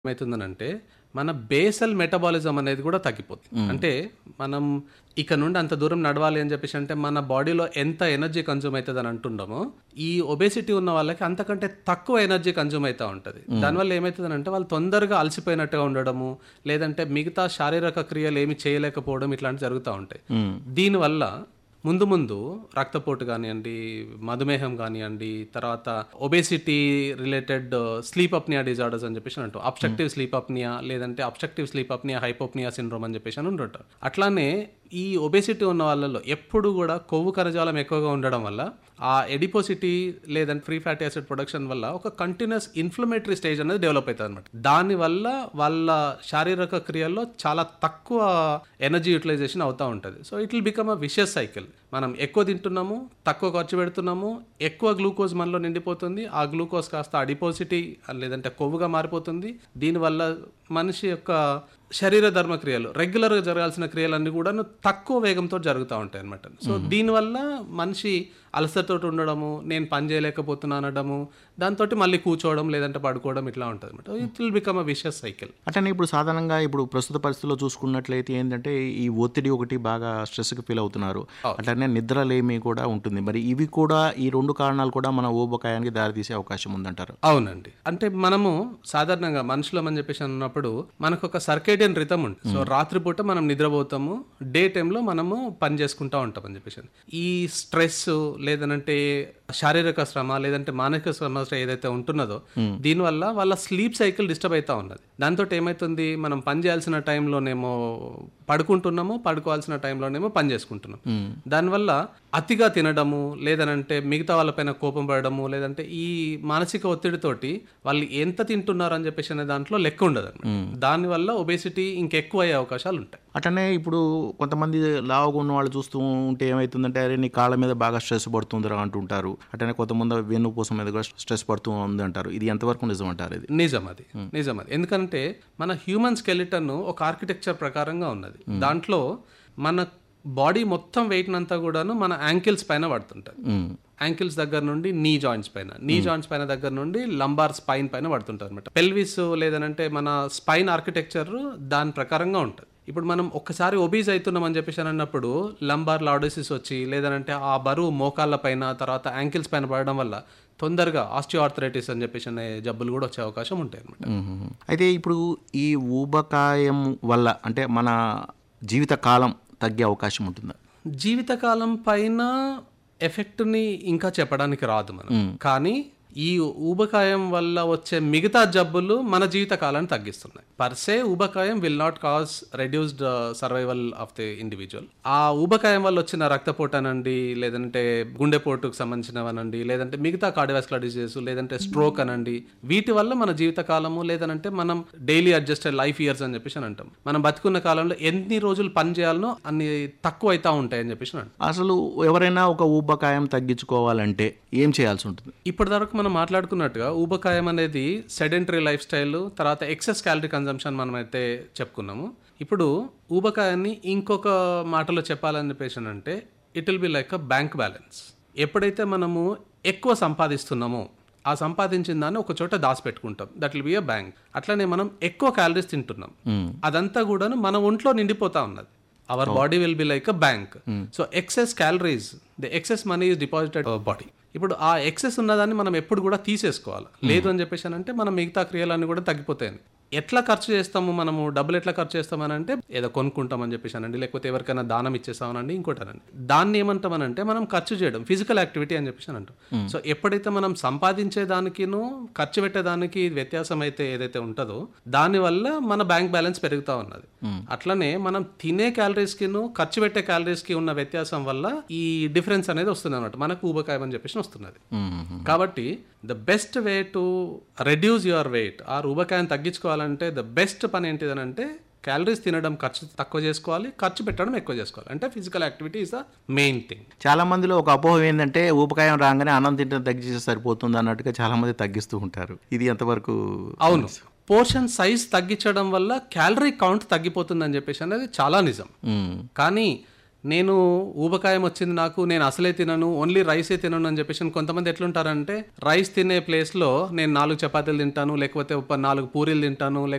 ఏమవుతుందనంటే మన basal metabolism అనేది కూడా తగ్గిపోతుంది అంటే మనం ఇక నుండి అంత దూరం నడవాలి అని చెప్పేసి అంటే మన బాడీలో ఎంత ఎనర్జీ కన్జ్యూమ్ అవుతుంది అని అంటుండమో ఈ ఒబేసిటీ ఉన్న వాళ్ళకి అంతకంటే తక్కువ ఎనర్జీ కన్జ్యూమ్ అవుతూ ఉంటుంది దానివల్ల ఏమవుతుంది అంటే వాళ్ళు తొందరగా అలసిపోయినట్టుగా ఉండడము లేదంటే మిగతా శారీరక క్రియలు ఏమి చేయలేకపోవడం ఇట్లాంటివి జరుగుతూ ఉంటాయి దీనివల్ల ముందు ముందు రక్తపోటు కానివ్వండి మధుమేహం కానివ్వండి తర్వాత obesity related sleep apnoea disorders అని చెప్పేసి అంటాం అబ్స్ట్రక్టివ్ స్లీప్ అప్నియా లేదంటే obstructive sleep apnoea hypopnoea syndrome అని చెప్పేసి అని ఉంటుంటారు అట్లానే ఈ ఒబేసిటీ ఉన్న వాళ్ళలో ఎప్పుడు కూడా కొవ్వు కణజాలం ఎక్కువగా ఉండడం వల్ల ఆ ఎడిపోసిటీ లేదంటే ఫ్రీ ఫ్యాటీ యాసిడ్ ప్రొడక్షన్ వల్ల ఒక కంటిన్యూస్ ఇన్ఫ్లమేటరీ స్టేజ్ అనేది డెవలప్ అవుతుంది అనమాట దానివల్ల వాళ్ళ శారీరక క్రియల్లో చాలా తక్కువ ఎనర్జీ యూటిలైజేషన్ అవుతూ ఉంటుంది so it will become a vicious cycle మనం ఎక్కువ తింటున్నాము తక్కువ ఖర్చు పెడుతున్నాము ఎక్కువ గ్లూకోజ్ మనలో నిండిపోతుంది ఆ గ్లూకోజ్ కాస్త అడిపోసిటీ లేదంటే కొవ్వుగా మారిపోతుంది దీనివల్ల మనిషి యొక్క శరీర ధర్మ క్రియలు రెగ్యులర్గా జరగాల్సిన క్రియలన్నీ కూడా తక్కువ వేగంతో జరుగుతూ ఉంటాయి అనమాట సో దీనివల్ల మనిషి అలసటతో ఉండడము నేను పని చేయలేకపోతున్నా అనడము దాంతో మళ్ళీ కూర్చోవడం లేదంటే పడుకోవడం ఇట్లా ఉంటుంది అనమాట it will become a vicious cycle అంటే ఇప్పుడు సాధారణంగా ఇప్పుడు ప్రస్తుత పరిస్థితుల్లో చూసుకున్నట్లయితే ఏంటంటే ఈ ఒత్తిడి ఒకటి బాగా స్ట్రెస్కి ఫీల్ అవుతున్నారు అట్లనే నిద్రలేమి కూడా ఉంటుంది మరి ఇవి కూడా ఈ రెండు కారణాలు కూడా మన ఊబకాయానికి దారితీసే అవకాశం ఉందంటారు అవునండి అంటే మనము సాధారణంగా మనుషులం అని చెప్పేసి అన్నప్పుడు మనకు ఒక సర్కేడియన్ రితం ఉంటుంది సో రాత్రిపూట మనం నిద్రపోతాము డే టైంలో మనము పని చేసుకుంటా ఉంటాం అని చెప్పేసి ఈ స్ట్రెస్ లేదనంటే శారీరక శ్రమ లేదంటే మానసిక శ్రమ ఏదైతే ఉంటున్నదో దీనివల్ల వాళ్ళ స్లీప్ సైకిల్ డిస్టర్బ్ అవుతా ఉన్నది దాంతో ఏమైతుంది మనం పని చేయాల్సిన టైంలోనేమో పడుకుంటున్నాము పడుకోవాల్సిన టైంలోనేమో పని చేసుకుంటున్నాం దానివల్ల అతిగా తినడము లేదనంటే మిగతా వాళ్ళపైన కోపం పడడము లేదంటే ఈ మానసిక ఒత్తిడితోటి వాళ్ళు ఎంత తింటున్నారు అని చెప్పేసి అనే దాంట్లో లెక్క ఉండదు దానివల్ల ఒబేసిటీ ఇంకెక్కువ అయ్యే అవకాశాలు ఉంటాయి అట్లనే ఇప్పుడు కొంతమంది లావుగా ఉన్న వాళ్ళు చూస్తూ ఉంటే ఏమవుతుందంటే అరే నీ కాళ్ళ మీద బాగా స్ట్రెస్ పడుతుందిరా అంటుంటారు అట్లనే కొంతమంది వెన్నుపూస మీద కూడా స్ట్రెస్ పడుతూ ఉంది అంటారు ఇది ఎంతవరకు నిజం అంటారు ఇది నిజం అది నిజం అది ఎందుకంటే మన హ్యూమన్ స్కెలిటన్ ఒక ఆర్కిటెక్చర్ ప్రకారంగా ఉన్నది దాంట్లో మన బాడీ మొత్తం వెయిట్ అంతా కూడాను మన యాంకిల్స్ పైన పడుతుంటది ఉమ్. యాంకిల్స్ దగ్గర నుండి నీ జాయింట్స్ పైన నీ జాయింట్స్ పైన దగ్గర నుండి లంబార్ స్పైన్ పైన పడుతుంటారు అనమాట పెల్విస్ లేదనంటే మన స్పైన్ ఆర్కిటెక్చర్ దాని ప్రకారంగా ఉంటుంది ఇప్పుడు మనం ఒక్కసారి ఒబీజ్ అవుతున్నాం అని చెప్పేసి అని అన్నప్పుడు లంబార్ లాడోసిస్ వచ్చి లేదనంటే ఆ బరువు మోకాళ్ళ పైన తర్వాత యాంకిల్స్ పైన పడడం వల్ల తొందరగా ఆస్టియోఆర్థరైటిస్ అని చెప్పేసి అనే జబ్బులు కూడా వచ్చే అవకాశం ఉంటాయి అనమాట మ్మ్. అయితే ఇప్పుడు ఈ ఊబకాయం వల్ల అంటే మన జీవిత కాలం తగ్గే అవకాశం ఉంటుందా జీవితకాలం పైన ఎఫెక్ట్ని ఇంకా చెప్పడానికి రాదు మనం కానీ ఈ ఊబకాయం వల్ల వచ్చే మిగతా జబ్బులు మన జీవిత కాలాన్ని తగ్గిస్తున్నాయి పర్సే ఊబకాయం will not cause reduced survival of the individual ఆ ఊబకాయం వల్ల వచ్చిన రక్తపోటు అనండి లేదంటే గుండెపోటుకు సంబంధించినవనండి లేదంటే మిగతా కార్డివాస్కులర్ డిసీజెస్ లేదంటే స్ట్రోక్ అనండి వీటి వల్ల మన జీవిత కాలము లేదంటే మనం డైలీ అడ్జస్టెడ్ లైఫ్ ఇయర్స్ అని చెప్పేసి అని అంటాం మనం బతుకున్న కాలంలో ఎన్ని రోజులు పని చేయాలనో అన్ని తక్కువ అవుతా ఉంటాయి అని చెప్పేసి అని అంటాం అసలు ఎవరైనా ఒక ఊబకాయం తగ్గించుకోవాలంటే ఏం చేయాల్సి ఉంటుంది ఇప్పటివరకు మనం మాట్లాడుకున్నట్టుగా ఊబకాయం అనేది సెడెంటరీ లైఫ్ స్టైల్ తర్వాత ఎక్సెస్ క్యాలరీ కన్జంప్షన్ మనం అయితే చెప్పుకున్నాము ఇప్పుడు ఊబకాయాన్ని ఇంకొక మాటలో చెప్పాలని చెప్పేసి అంటే it will be like a bank balance ఎప్పుడైతే మనము ఎక్కువ సంపాదిస్తున్నామో ఆ సంపాదించిన దాన్ని ఒక చోట దాచిపెట్టుకుంటాం that will be a bank అట్లనే మనం ఎక్కువ క్యాలరీస్ తింటున్నాం అదంతా కూడాను మన ఒంట్లో నిండిపోతా ఉన్నది our body will be like a bank so excess calories the excess money is deposited body ఇప్పుడు ఆ ఎక్సెస్ ఉన్నదాన్ని మనం ఎప్పుడు కూడా తీసేసుకోవాలి లేదు అని చెప్పేసి అంటే మనం మిగతా క్రియలన్నీ కూడా తగ్గిపోతాయి ఎట్లా ఖర్చు చేస్తాము మనము డబ్బులు ఎట్లా ఖర్చు చేస్తామని అంటే ఏదో కొనుక్కుంటామని చెప్పేసి అనండి లేకపోతే ఎవరికైనా దానం ఇచ్చేస్తామనండి ఇంకోటి అనండి దాన్ని ఏమంటామనంటే మనం ఖర్చు చేయడం ఫిజికల్ యాక్టివిటీ అని చెప్పేసి అని అంటాం సో ఎప్పుడైతే మనం సంపాదించే దానికిను ఖర్చు పెట్టేదానికి వ్యత్యాసం అయితే ఏదైతే ఉంటుందో దానివల్ల మన బ్యాంక్ బ్యాలెన్స్ పెరుగుతూ ఉన్నది అట్లనే మనం తినే క్యాలరీస్ కిను ఖర్చు పెట్టే క్యాలరీస్ కి ఉన్న వ్యత్యాసం వల్ల ఈ డిఫరెన్స్ అనేది వస్తుంది అనమాట మనకు ఊబకాయం అని చెప్పేసి వస్తున్నది కాబట్టి the best way to reduce your weight ఆ ఊబకాయం తగ్గించుకోవాలంటే ద బెస్ట్ పని ఏంటిదనంటే క్యాలరీస్ తినడం ఖర్చు తక్కువ చేసుకోవాలి ఖర్చు పెట్టడం ఎక్కువ చేసుకోవాలి అంటే physical activity is the main thing చాలా మందిలో ఒక అపోహ ఏంటంటే ఊబకాయం రాగానే అన్నం తింటే తగ్గిస్తే సరిపోతుంది అన్నట్టుగా చాలా మంది తగ్గిస్తూ ఉంటారు ఇది ఎంతవరకు అవును పోర్షన్ సైజ్ తగ్గించడం వల్ల క్యాలరీ కౌంట్ తగ్గిపోతుందని చెప్పేసి అనేది చాలా నిజం మ్మ్. కానీ నేను ఊబకాయం వచ్చింది నాకు నేను అసలే తినను ఓన్లీ రైసే తినను అని చెప్పేసి కొంతమంది ఎట్లుంటారంటే రైస్ తినే ప్లేస్లో నేను నాలుగు చపాతీలు తింటాను లేకపోతే ఒక నాలుగు పూరీలు తింటాను